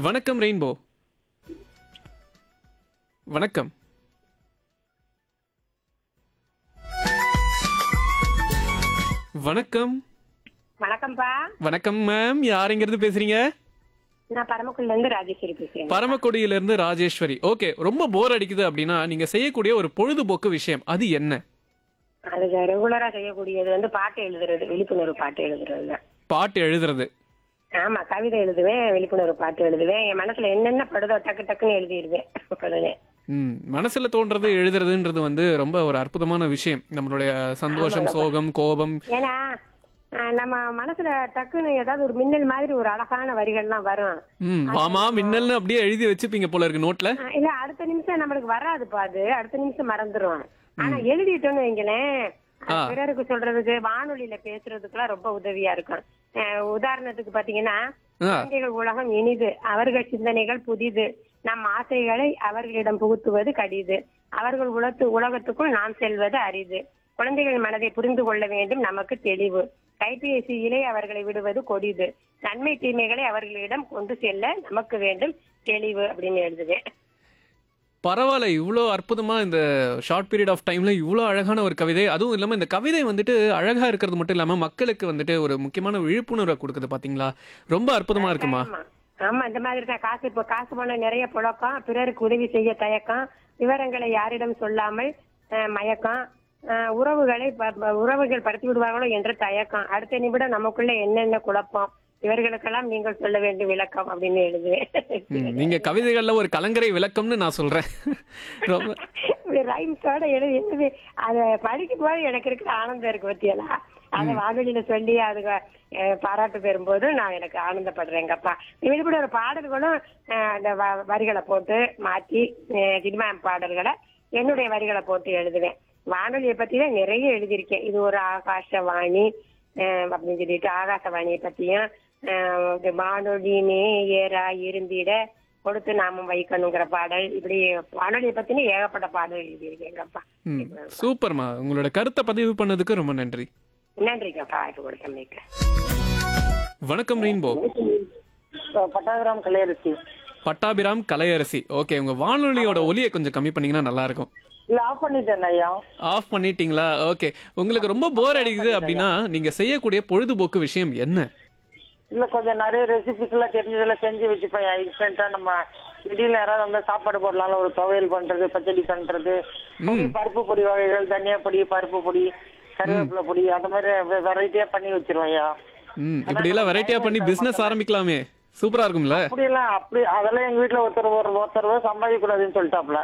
வணக்கம் ரெயின்போ வணக்கம் வணக்கம் வணக்கம்ப்பா வணக்கம் மேம் யாருங்கிறது பேசுறீங்க நான் பரமக்குடில இருந்து ராஜேஸ்வரி பேசுறேன் பரமக்குடியில இருந்து ராஜேஸ்வரி ஓகே ரொம்ப போர் அடிக்குது அப்படின்னா நீங்க செய்யக்கூடிய ஒரு பொழுதுபோக்கு விஷயம் அது என்ன அதுக்கு ரெகுலரா செய்யக்கூடியது வந்து பாட்டு எழுதுறது விழிப்புணர்வு பாட்டு எழுதுறது தான். பாட்டு எழுதுறது ஆமா கவிதை எழுதுவேன் விழிப்புணர்வு பாட்டு எழுதுவேன் என் மனசுல என்னென்ன படுதோ டக்கு டக்குன்னு எழுதிடுவேன் உடனே ம் மனசுல தோன்றது எழுதுறதுன்றது வந்து ரொம்ப ஒரு அற்புதமான விஷயம் நம்மளுடைய சந்தோஷம் சோகம் கோபம் ஏன்னா ஆஹ், நம்ம மனசுல டக்குன்னு ஏதாவது ஒரு மின்னல் மாதிரி ஒரு அழகான வரிகள்லாம் வரும் ம் வாமா மின்னல்னு அப்படியே எழுதி வச்சுப்பீங்க போல இருக்கு நோட்ல ஆஹ், இல்ல அடுத்த நிமிஷம் நம்மளுக்கு வராதுப்பா அது அடுத்த நிமிஷம் மறந்துரும் ஆனா எழுதிட்டோம்னு வைங்களேன் ஆ. பிறருக்கு சொல்றதுக்கு வானொலியில பேசுறதுக்குலாம் ரொம்ப உதவியா இருக்கும் ஆஹ், உதாரணத்துக்கு பாத்தீங்கன்னா ஆ குழந்தைகள் உலகம் இனிது அவர்கள் சிந்தனைகள் புதிது நம் ஆசைகளை அவர்களிடம் புகுத்துவது கடிது அவர்கள் உலகத்து உலகத்துக்குள் நாம் செல்வது அரிது குழந்தைகள் மனதை புரிந்து கொள்ள வேண்டும் நமக்கு தெளிவு கைபேசியிலே அவர்களை விடுவது கொடிது நன்மை தீமைகளை அவர்களிடம் கொண்டு செல்ல நமக்கு வேண்டும் தெளிவு அப்படின்னு எழுதுவேன் பரவாயில்ல இவ்வளோ அற்புதமா இந்த ஷார்ட் பீரியட் ஆஃப் டைம்ல இவ்வளோ அழகான ஒரு கவிதை அதுவும் இல்லாம இந்த கவிதை வந்துட்டு அழகா இருக்கிறது மட்டும் இல்லாம மக்களுக்கு வந்துட்டு ஒரு முக்கியமான விழிப்புணர்வை கொடுக்குது பாத்தீங்களா ரொம்ப அற்புதமா இருக்குமா ஆமா. ஆமா இந்த மாதிரி தான் காசு இப்போ காசு பணம் நிறைய புழக்கம் பிறருக்கு உதவி செய்ய தயக்கம் விவரங்களை யாரிடம் சொல்லாமல் அஹ், மயக்கம் அஹ், உறவுகளை ப- ப- உறவுகள் படுத்தி விடுவார்களோ என்ற தயக்கம் அடுத்த நிமிடம் நமக்குள்ள என்னென்ன குழப்பம் இவர்களுக்கெல்லாம் நீங்கள் சொல்ல வேண்டும் விளக்கம் அப்படின்னு எழுதுவேன் ம், நீங்க கவிதைகள்ல ஒரு கலங்கரை விளக்கம்னு நான் சொல்றேன் ரொம்ப ரைம்ஸோட எழுதி எழுதி அதை படிக்கும் போது எனக்கு இருக்கிற ஆனந்தம் இருக்கு பத்தியலா அதை வானொலியில சொல்லி அதுக்கு அஹ், பாராட்டு பெறும்போது நான் எனக்கு ஆனந்தப்படுறேங்கப்பா இப்படி ஒரு பாடல்களும் அஹ், அந்த வ- வரிகளை போட்டு மாத்தி அஹ், சினிமா பாடல்களை என்னுடைய வரிகளை போட்டு எழுதுவேன் வானொலியை பத்தி தான் நிறைய எழுதியிருக்கேன் இது ஒரு ஆகாசவாணி அஹ், அப்படின்னு சொல்லிட்டு ஆகாசவாணியை பத்தியும் அஹ், இது வானொலி நேயரா இருந்திட கொடுத்து நாமம் வைக்கணுங்கிற பாடல் இப்படி வானொலியை பத்தின ஏகப்பட்ட பாடல் எழுதியிருக்கேங்கப்பா ம், சூப்பர்மா உங்களோட கருத்தை பதிவு பண்ணதுக்கு ரொம்ப நன்றி நன்றிங்கப்பா வாய்ப்பு கொடுத்தமைக்கு வணக்கம் ரெயின்போ பட்டாகிராம் கலையரசி பட்டாபிராம் கலையரசி ஓகே உங்க வானொலியோட ஒலியை கொஞ்சம் கம்மி பண்ணீங்கன்னா நல்லா இருக்கும் இல்ல ஆஃப் பண்ணிட்டேன் ஐயா ஆஃப் பண்ணிட்டீங்களா ஓகே உங்களுக்கு ரொம்ப போர் அடிக்குது அப்படின்னா நீங்க செய்யக்கூடிய பொழுதுபோக்கு விஷயம் என்ன இல்ல கொஞ்சம் நிறைய ரெசிபிஸ் எல்லாம் தெரிஞ்சதெல்லாம் செஞ்சு வச்சுப்பேன் இன்ஸ்டன்டா நம்ம திடீர்னு யாராவது வந்து சாப்பாடு போடலாம் ஒரு துவையல் பண்றது பச்சடி பண்றது பொடி, பருப்பு பொடி வகைகள் தனியா பொடி பருப்பு பொடி கருவேப்பிலை பொடி அந்த மாதிரி வெரைட்டியா பண்ணி வச்சிருவேன் ஐயா ம் இப்படி எல்லாம் வெரைட்டியா பண்ணி பிசினஸ் ஆரம்பிக்கலாமே சூப்பரா இருக்கும்ல அப்படியெல்லாம் அப்படி அதெல்லாம் எங்க வீட்டுல ஒருத்தர் ஒரு ஒருத்தர் ரூபா சம்பாதிக்க கூடாதுன்னு சொல்லிட்டாப்ல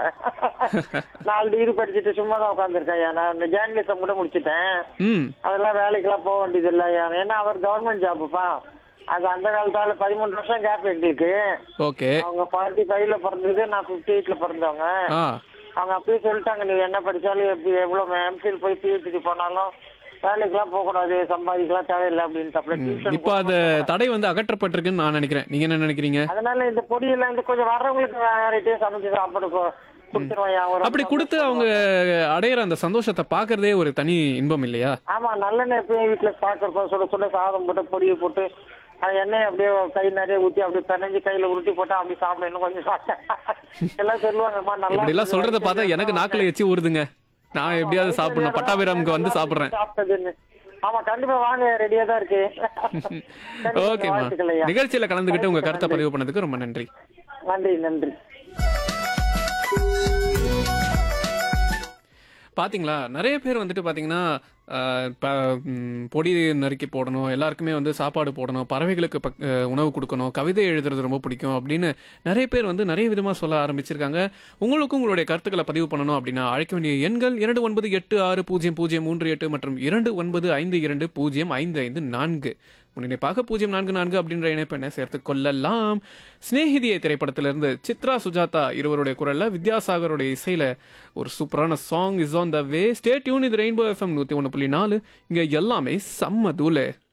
நாலு டிகிரி படிச்சுட்டு சும்மா தான் உட்காந்துருக்கேன் ஐயா நான் இந்த ஜேர்னலிசம் கூட முடிச்சிட்டேன் ம் அதெல்லாம் வேலைக்கெல்லாம் போக வேண்டியது இல்லை ஐயா ஏன்னா அவர் கவர்மெண்ட் ஜாப்புப்பா அது அந்த காலத்தால பதிமூணு வருஷம் கேப் எங்களுக்கு ஓகே அவங்க ஃபார்ட்டி ஃபைவ்ல பிறந்தது நான் ஃபிஃப்டி எயிட்ல பிறந்தவங்க ஆ அவங்க அப்படியே சொல்லிட்டாங்க நீ என்ன படிச்சாலும் எப்படி எவ்வளவு எம்ஃபில் போய் பிஹெச்டி போனாலும் வேலைக்கெல்லாம் போக கூடாது சம்பாதிக்கலாம் தேவையில்லை அப்படின்னு டியூஷன் இப்போ அந்த தடை வந்து அகற்றப்பட்டிருக்குன்னு நான் நினைக்கிறேன் நீங்க என்ன நினைக்கிறீங்க அதனால இந்த பொடியெல்லாம் இந்த கொஞ்சம் வர்றவங்களுக்கு வெரைட்டியா சமைச்சு சாப்பாடு கொ- கொடுத்துருவேன் ஐயா. ஒரு அப்படி கொடுத்து அவங்க அடையிற அந்த சந்தோஷத்தை பார்க்கறதே ஒரு தனி இன்பம் இல்லையா ஆமா நல்லெண்ணெய் எப்பயும் வீட்டுல ஸ்டாக் இருக்கும் சுட சுட சாதம் போட்டு பொடியை போட்டு அது எண்ணெய் அப்படியே கை நிறைய ஊத்தி அப்படியே பிணைஞ்சு கையில உருட்டி போட்டா அப்படி சாப்பிட இன்னும் கொஞ்சம் சாப்பிட்டேன் எல்லாம் சொல்லுவாங்கம்மா நல்லா இப்படி எல்லாம் சொல்றத பார்த்தா எனக்கு நாக்குல எச்சி ஊறுதுங்க நான் எப்படியாவது சாப்பிடணும் பட்டாபிராமுக்கு வந்து சாப்பிடுறேன் சாப்பிட்டதுன்னு ஆமா கண்டிப்பா வாங்க ரெடியா தான் இருக்கு கண்டிப்பா, ஓகேம்மா வாழ்த்துக்கள் ஐயா. நிகழ்ச்சியில கலந்துக்கிட்டு உங்க கருத்தை பதிவு பண்ணதுக்கு ரொம்ப நன்றி நன்றி நன்றி பாத்தீங்களா நிறைய பேர் வந்துட்டு பாத்தீங்கன்னா ஆஹ், ப- ம், பொடி நறுக்கி போடணும் எல்லாருக்குமே வந்து சாப்பாடு போடணும் பறவைகளுக்கு பக்- அஹ், உணவு கொடுக்கணும் கவிதை எழுதுறது ரொம்ப பிடிக்கும் அப்படின்னு நிறைய பேர் வந்து நிறைய விதமா சொல்ல ஆரம்பிச்சிருக்காங்க உங்களுக்கும் உங்களுடைய கருத்துக்களை பதிவு பண்ணணும் அப்படின்னா அழைக்க வேண்டிய எண்கள் இரண்டு ஒன்பது எட்டு ஆறு பூஜ்ஜியம் பூஜ்ஜியம் மூன்று எட்டு மற்றும் இரண்டு ஒன்பது ஐந்து இரண்டு பூஜ்ஜியம் ஐந்து ஐந்து நான்கு முன்னிணைப்பாக பூஜ்ஜியம் நான்கு நான்கு அப்படின்ற இணைப்பெண்ணை சேர்த்து கொள்ளலாம் சிநேகிதியை திரைப்படத்திலிருந்து சித்ரா சுஜாதா இருவருடைய குரல்ல வித்யாசாகருடைய இசையில ஒரு சூப்பரான song is on the way stay tune இது ரெயின்போ எஃப்எம் நூத்தி ஒன்று புள்ளி நாலு இங்க எல்லாமே செம்ம தூளு